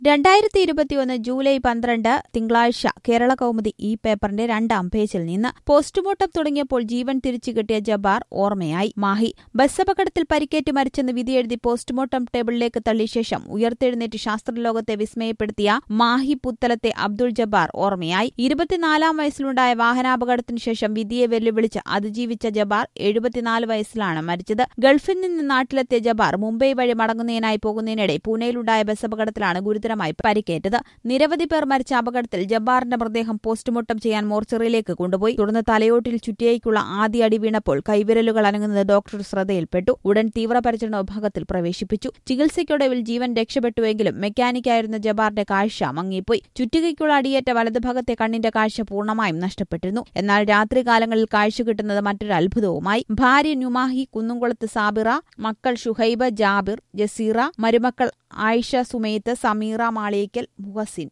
രണ്ടായിരത്തി ഇരുപത്തിയൊന്ന് ജൂലൈ പന്ത്രണ്ട് തിങ്കളാഴ്ച കേരള കൗമുദി ഈ പേപ്പറിന്റെ രണ്ടാം പേജിൽ നിന്ന് പോസ്റ്റ്മോർട്ടം തുടങ്ങിയപ്പോൾ ജീവൻ തിരിച്ചു കിട്ടിയ ജബാർ ഓർമ്മയായി മാഹി ബസ് അപകടത്തിൽ പരിക്കേറ്റ് മരിച്ചെന്ന് വിധിയെഴുതി പോസ്റ്റ്മോർട്ടം ടേബിളിലേക്ക് തള്ളിയ ശേഷം ഉയർത്തെഴുന്നേറ്റ് ശാസ്ത്രലോകത്തെ വിസ്മയപ്പെടുത്തിയ മാഹി പുത്തലത്തെ അബ്ദുൾ ജബ്ബാർ ഓർമ്മയായി ഇരുപത്തിനാലാം വയസ്സിലുണ്ടായ വാഹനാപകടത്തിനു ശേഷം വിധിയെ വെല്ലുവിളിച്ച് അതിജീവിച്ച ജബാർ എഴുപത്തിനാല് വയസ്സിലാണ് മരിച്ചത് ഗൾഫിൽ നിന്ന് നാട്ടിലെത്തിയ ജബാർ മുംബൈ വഴി മടങ്ങുന്നതിനായി പോകുന്നതിനിടെ പൂനെയിലുണ്ടായ ബസ് അപകടത്തിലാണ് ഗുരുതരമായി പരിക്കേറ്റത് നിരവധി പേർ മരിച്ച അപകടത്തിൽ ജബ്ബാറിന്റെ മൃതദേഹം പോസ്റ്റ്മോർട്ടം ചെയ്യാൻ മോർച്ചറിയിലേക്ക് കൊണ്ടുപോയി തുടർന്ന് തലയോട്ടിൽ ചുറ്റിയേക്കുള്ള ആദ്യ അടി വീണപ്പോൾ കൈവിരലുകൾ അനങ്ങുന്നത് ഡോക്ടർ ശ്രദ്ധയിൽപ്പെട്ടു ഉടൻ തീവ്രപരിചരണ വിഭാഗത്തിൽ പ്രവേശിപ്പിച്ചു ചികിത്സയ്ക്കൊടുവിൽ ജീവൻ രക്ഷപ്പെട്ടുവെങ്കിലും മെക്കാനിക്കായിരുന്ന ജബാറിന്റെ കാഴ്ച മങ്ങിപ്പോയി ചുറ്റികയ്ക്കുള്ള അടിയേറ്റ വലതുഭാഗത്തെ കണ്ണിന്റെ കാഴ്ച പൂർണ്ണമായും നഷ്ടപ്പെട്ടിരുന്നു എന്നാൽ രാത്രികാലങ്ങളിൽ കാഴ്ച കിട്ടുന്നത് മറ്റൊരു അത്ഭുതവുമായി ഭാര്യ നുമാഹി കുന്നുംകുളത്ത് സാബിറ മക്കൾ ഷുഹൈബ ജാബിർ ജസീറ മരുമക്കൾ ആയിഷ സുമേത്ത് സമീറ മാളിയേക്കൽ മുഹസിൻ